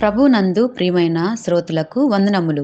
ప్రభునందు ప్రియమైన శ్రోతలకు వందనములు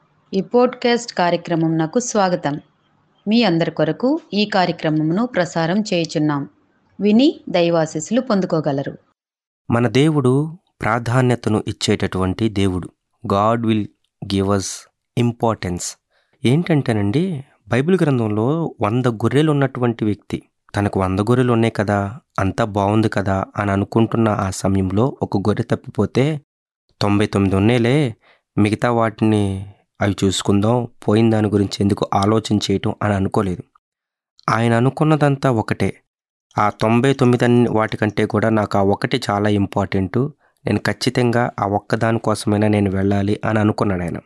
ఈ పోడ్కాస్ట్ కార్యక్రమం నాకు స్వాగతం మీ అందరి కొరకు ఈ కార్యక్రమమును ప్రసారం చేయుచున్నాం విని దైవాశీస్సులు పొందుకోగలరు మన దేవుడు ప్రాధాన్యతను ఇచ్చేటటువంటి దేవుడు God will give us importance ఏంటంటేనండి బైబిల్ గ్రంథంలో వంద గొర్రెలు ఉన్నటువంటి వ్యక్తి తనకు వంద గొర్రెలు ఉన్నాయి కదా అంతా బాగుంది కదా అని అనుకుంటున్న ఆ సమయంలో ఒక గొర్రె తప్పిపోతే తొంభై తొమ్మిది ఉన్నాయిలే మిగతా వాటిని అవి చూసుకుందాం పోయిన దాని గురించి ఎందుకు ఆలోచన చేయటం అని అనుకోలేదు ఆయన అనుకున్నదంతా ఒకటే ఆ తొంభై తొమ్మిది అన్ని వాటికంటే కూడా నాకు ఆ ఒకటి చాలా ఇంపార్టెంట్ నేను ఖచ్చితంగా ఆ ఒక్కదాని కోసమైనా నేను వెళ్ళాలి అని అనుకున్నాడు ఆయన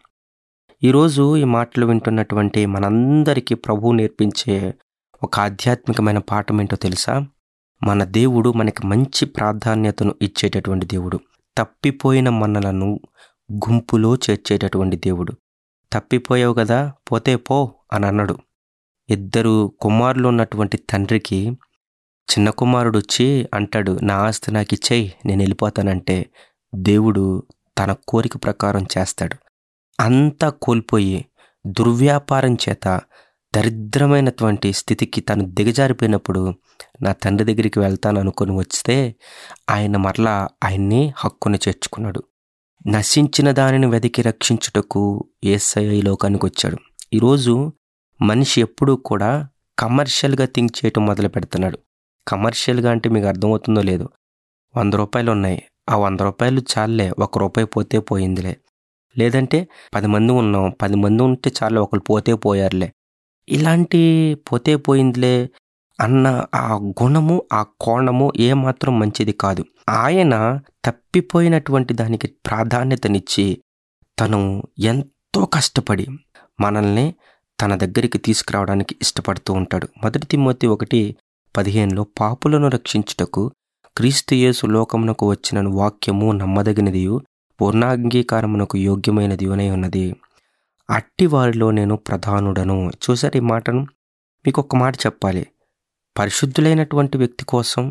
ఈరోజు ఈ మాటలు వింటున్నటువంటి మనందరికీ ప్రభువు నేర్పించే ఒక ఆధ్యాత్మికమైన పాఠం ఏంటో తెలుసా మన దేవుడు మనకి మంచి ప్రాధాన్యతను ఇచ్చేటటువంటి దేవుడు తప్పిపోయిన మనలను గుంపులో చేర్చేటటువంటి దేవుడు తప్పిపోయావు కదా పోతే పో అని అన్నాడు ఇద్దరు కుమారులు ఉన్నటువంటి తండ్రికి చిన్న కుమారుడు వచ్చి అంటాడు నా ఆస్తి నాకు ఇచ్చేయి నేను వెళ్ళిపోతానంటే దేవుడు తన కోరిక ప్రకారం చేస్తాడు అంతా కోల్పోయి దుర్వ్యాపారం చేత దరిద్రమైనటువంటి స్థితికి తను దిగజారిపోయినప్పుడు నా తండ్రి దగ్గరికి వెళ్తాను అనుకుని వస్తే ఆయన మరలా ఆయన్ని హక్కును చేర్చుకున్నాడు నశించిన దానిని వెతికి రక్షించుటకు ఏసఐ ఈ లోకానికి వచ్చాడు ఈరోజు మనిషి ఎప్పుడూ కూడా కమర్షియల్గా థింక్ చేయటం మొదలు పెడుతున్నాడు కమర్షియల్గా అంటే మీకు అర్థమవుతుందో లేదు వంద రూపాయలు ఉన్నాయి ఆ వంద రూపాయలు చాలే ఒక రూపాయి పోతే పోయిందిలే లేదంటే పది మంది ఉన్నాం పది మంది ఉంటే చాలు ఒకరు పోతే పోయారులే ఇలాంటి పోతే పోయిందిలే అన్న ఆ గుణము ఆ కోణము ఏమాత్రం మంచిది కాదు ఆయన తప్పిపోయినటువంటి దానికి ప్రాధాన్యతనిచ్చి తను ఎంతో కష్టపడి మనల్ని తన దగ్గరికి తీసుకురావడానికి ఇష్టపడుతూ ఉంటాడు మొదటి తిమ్మతి ఒకటి పదిహేనులో పాపులను రక్షించుటకు క్రీస్తు యేసు లోకమునకు వచ్చిన వాక్యము నమ్మదగినదియు పూర్ణాంగీకారమునకు యోగ్యమైనది అనే ఉన్నది అట్టి వారిలో నేను ప్రధానుడను చూసారు ఈ మాటను మీకు ఒక మాట చెప్పాలి పరిశుద్ధులైనటువంటి వ్యక్తి కోసం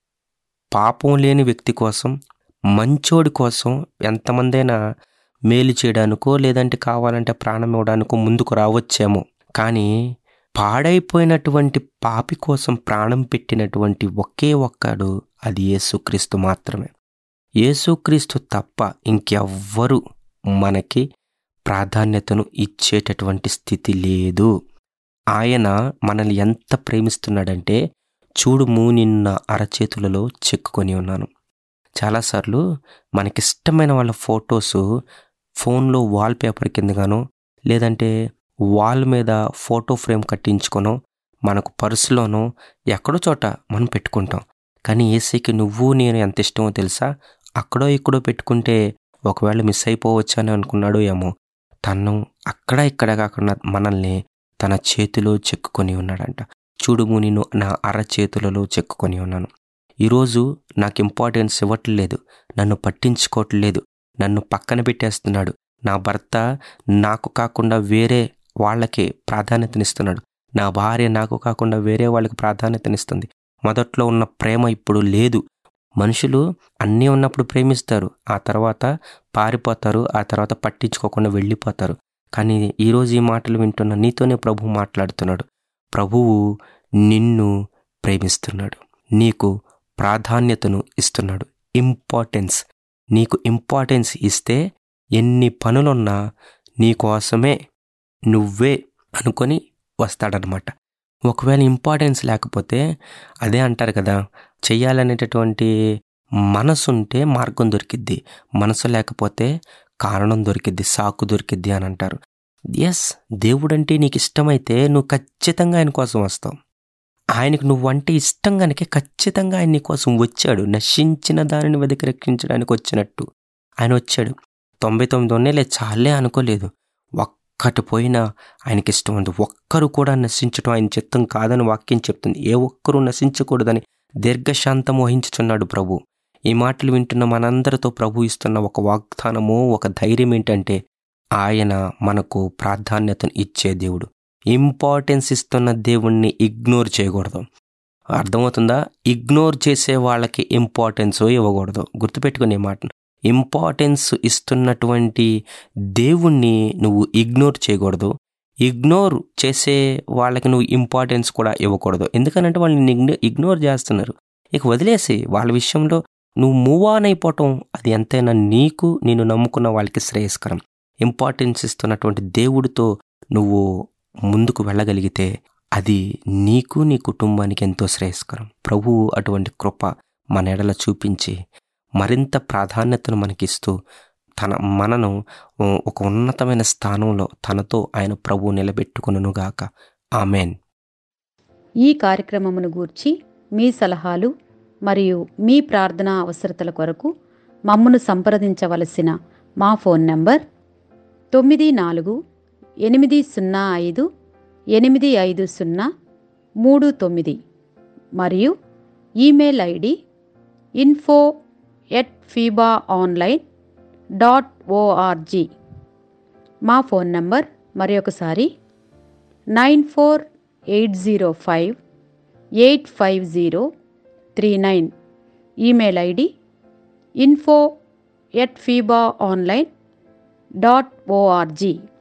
పాపం లేని వ్యక్తి కోసం మంచోడి కోసం ఎంతమందైనా మేలు చేయడానికో లేదంటే కావాలంటే ప్రాణం ఇవ్వడానికో ముందుకు రావచ్చేమో కానీ పాడైపోయినటువంటి పాపి కోసం ప్రాణం పెట్టినటువంటి ఒకే ఒక్కడు అది యేసుక్రీస్తు మాత్రమే యేసుక్రీస్తు తప్ప ఇంకెవ్వరు మనకి ప్రాధాన్యతను ఇచ్చేటటువంటి స్థితి లేదు ఆయన మనల్ని ఎంత ప్రేమిస్తున్నాడంటే చూడుము నిన్న అరచేతులలో చెక్కుకొని ఉన్నాను చాలాసార్లు మనకిష్టమైన వాళ్ళ ఫొటోస్ ఫోన్లో వాల్ పేపర్ కిందగానో లేదంటే వాల్ మీద ఫోటో ఫ్రేమ్ కట్టించుకొనో మనకు పర్సులోనో ఎక్కడో చోట మనం పెట్టుకుంటాం కానీ ఏసీకి నువ్వు నేను ఎంత ఇష్టమో తెలుసా అక్కడో ఇక్కడో పెట్టుకుంటే ఒకవేళ మిస్ అయిపోవచ్చు అని అనుకున్నాడు ఏమో తను అక్కడ ఇక్కడ కాకుండా మనల్ని తన చేతిలో చెక్కుకొని ఉన్నాడంట చూడుము నేను నా అర చేతులలో చెక్కుకొని ఉన్నాను ఈరోజు నాకు ఇంపార్టెన్స్ ఇవ్వట్లేదు నన్ను పట్టించుకోవట్లేదు నన్ను పక్కన పెట్టేస్తున్నాడు నా భర్త నాకు కాకుండా వేరే వాళ్ళకి ప్రాధాన్యతనిస్తున్నాడు నా భార్య నాకు కాకుండా వేరే వాళ్ళకి ప్రాధాన్యతనిస్తుంది మొదట్లో ఉన్న ప్రేమ ఇప్పుడు లేదు మనుషులు అన్నీ ఉన్నప్పుడు ప్రేమిస్తారు ఆ తర్వాత పారిపోతారు ఆ తర్వాత పట్టించుకోకుండా వెళ్ళిపోతారు కానీ ఈరోజు ఈ మాటలు వింటున్న నీతోనే ప్రభు మాట్లాడుతున్నాడు ప్రభువు నిన్ను ప్రేమిస్తున్నాడు నీకు ప్రాధాన్యతను ఇస్తున్నాడు ఇంపార్టెన్స్ నీకు ఇంపార్టెన్స్ ఇస్తే ఎన్ని పనులున్నా నీకోసమే నువ్వే అనుకొని వస్తాడనమాట ఒకవేళ ఇంపార్టెన్స్ లేకపోతే అదే అంటారు కదా చెయ్యాలనేటటువంటి మనసు ఉంటే మార్గం దొరికిద్ది మనసు లేకపోతే కారణం దొరికిద్ది సాకు దొరికిద్ది అని అంటారు ఎస్ దేవుడంటే నీకు ఇష్టమైతే నువ్వు ఖచ్చితంగా ఆయన కోసం వస్తావు ఆయనకు నువ్వంటే ఇష్టం కనుక ఖచ్చితంగా ఆయన నీ కోసం వచ్చాడు నశించిన దానిని వెతికి రక్షించడానికి వచ్చినట్టు ఆయన వచ్చాడు తొంభై తొమ్మిది ఉన్నేలే చాలే అనుకోలేదు ఒక్కటి పోయినా ఆయనకి ఇష్టం ఉంది ఒక్కరు కూడా నశించడం ఆయన చిత్తం కాదని వాక్యం చెప్తుంది ఏ ఒక్కరూ నశించకూడదని దీర్ఘశాంతం వహించుచున్నాడు ప్రభు ఈ మాటలు వింటున్న మనందరితో ప్రభు ఇస్తున్న ఒక వాగ్దానము ఒక ధైర్యం ఏంటంటే ఆయన మనకు ప్రాధాన్యతను ఇచ్చే దేవుడు ఇంపార్టెన్స్ ఇస్తున్న దేవుణ్ణి ఇగ్నోర్ చేయకూడదు అర్థమవుతుందా ఇగ్నోర్ చేసే వాళ్ళకి ఇంపార్టెన్స్ ఇవ్వకూడదు గుర్తుపెట్టుకునే మాటను ఇంపార్టెన్స్ ఇస్తున్నటువంటి దేవుణ్ణి నువ్వు ఇగ్నోర్ చేయకూడదు ఇగ్నోర్ చేసే వాళ్ళకి నువ్వు ఇంపార్టెన్స్ కూడా ఇవ్వకూడదు ఎందుకనంటే వాళ్ళని ఇగ్నో ఇగ్నోర్ చేస్తున్నారు ఇక వదిలేసి వాళ్ళ విషయంలో నువ్వు మూవ్ ఆన్ అయిపోవటం అది ఎంతైనా నీకు నేను నమ్ముకున్న వాళ్ళకి శ్రేయస్కరం ఇంపార్టెన్స్ ఇస్తున్నటువంటి దేవుడితో నువ్వు ముందుకు వెళ్ళగలిగితే అది నీకు నీ కుటుంబానికి ఎంతో శ్రేయస్కరం ప్రభువు అటువంటి కృప మన ఎడల చూపించి మరింత ప్రాధాన్యతను మనకిస్తూ తన మనను ఒక ఉన్నతమైన స్థానంలో తనతో ఆయన ప్రభు నిలబెట్టుకునుగాక ఆమెన్ ఈ కార్యక్రమమును గూర్చి మీ సలహాలు మరియు మీ ప్రార్థనా అవసరతల కొరకు మమ్మను సంప్రదించవలసిన మా ఫోన్ నంబర్ తొమ్మిది నాలుగు ఎనిమిది సున్నా ఐదు ఎనిమిది ఐదు సున్నా మూడు తొమ్మిది మరియు email ID info at FEBA online dot org మా ఫోన్ నంబర్ మరి ఒకసారి nine four eight zero five eight five zero three nine email ID info at FEBA online dot ORG